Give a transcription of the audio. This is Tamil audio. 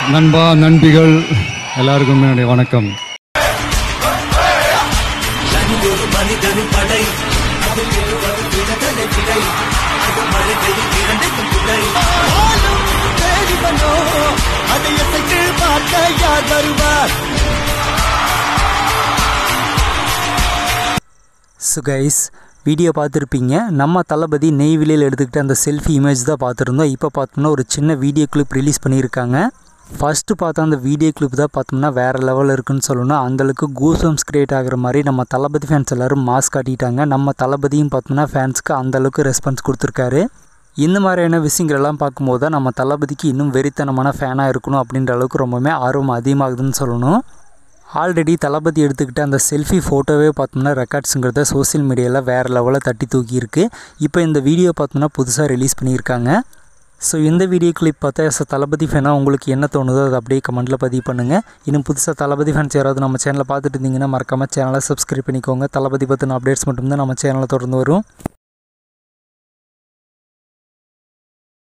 நண்பா நண்பிகள் எல்லாருக்கும் என்னுடைய வணக்கம் ஆளும் தேடிவனோ அதை எசைக்கு பார்க்க யார் வருவார் ஸோ கைஸ் வீடியோ பார்த்துருப்பீங்க நம்ம தளபதி நெய்வேலியில் எடுத்துக்கிட்ட அந்த செல்ஃபி இமேஜ் தான் பார்த்துருந்தோம் இப்போ பார்த்தோம்னா ஒரு சின்ன வீடியோ கிளிப் ரிலீஸ் பண்ணியிருக்காங்க ஃபஸ்ட்டு பார்த்தா அந்த வீடியோ கிளிப் தான் பார்த்தோம்னா வேறு லெவலில் இருக்குன்னு சொல்லணும் அந்தளவுக்கு கூசம்ஸ் கிரியேட் ஆகிற மாதிரி நம்ம தளபதி ஃபேன்ஸ் எல்லோரும் மாஸ்க் காட்டிட்டாங்க நம்ம தளபதியும் பார்த்தோம்னா ஃபேன்ஸ்க்கு அந்தளவுக்கு ரெஸ்பான்ஸ் கொடுத்துருக்காரு இந்த மாதிரியான விஷயங்கள் எல்லாம் பார்க்கும்போது தான் நம்ம தளபதிக்கு இன்னும் வெறித்தனமான ஃபேனாக இருக்கணும் அப்படின்ற அளவுக்கு ரொம்பவுமே ஆர்வம் அதிகமாகுதுன்னு சொல்லணும் ஆல்ரெடி தளபதி எடுத்துக்கிட்ட அந்த செல்ஃபி ஃபோட்டோவே பார்த்தோம்னா ரெக்கார்ட்ஸுங்கிறத சோஷியல் மீடியாவில் வேறு லெவலில் தட்டி தூக்கியிருக்கு இப்போ இந்த வீடியோ பார்த்தோம்னா புதுசாக ரிலீஸ் பண்ணியிருக்காங்க ஸோ இந்த வீடியோ கிளிப் பார்த்தா எஸ் தளபதி ஃபேனாக உங்களுக்கு என்ன தோணுதோ அதை அப்படியே கமெண்ட்டில் பதிவு பண்ணுங்கள் இன்னும் புதுசாக தளபதி ஃபேன்ஸ் யாராவது நம்ம சேனலை பார்த்துட்டு இருந்தீங்கன்னா மறக்காமல் சேனலை சப்ஸ்கிரைப் பண்ணிக்கோங்க தளபதி பற்றின அப்டேட்ஸ் மட்டும்தான் நம்ம சேனலில் தொடர்ந்து வரும்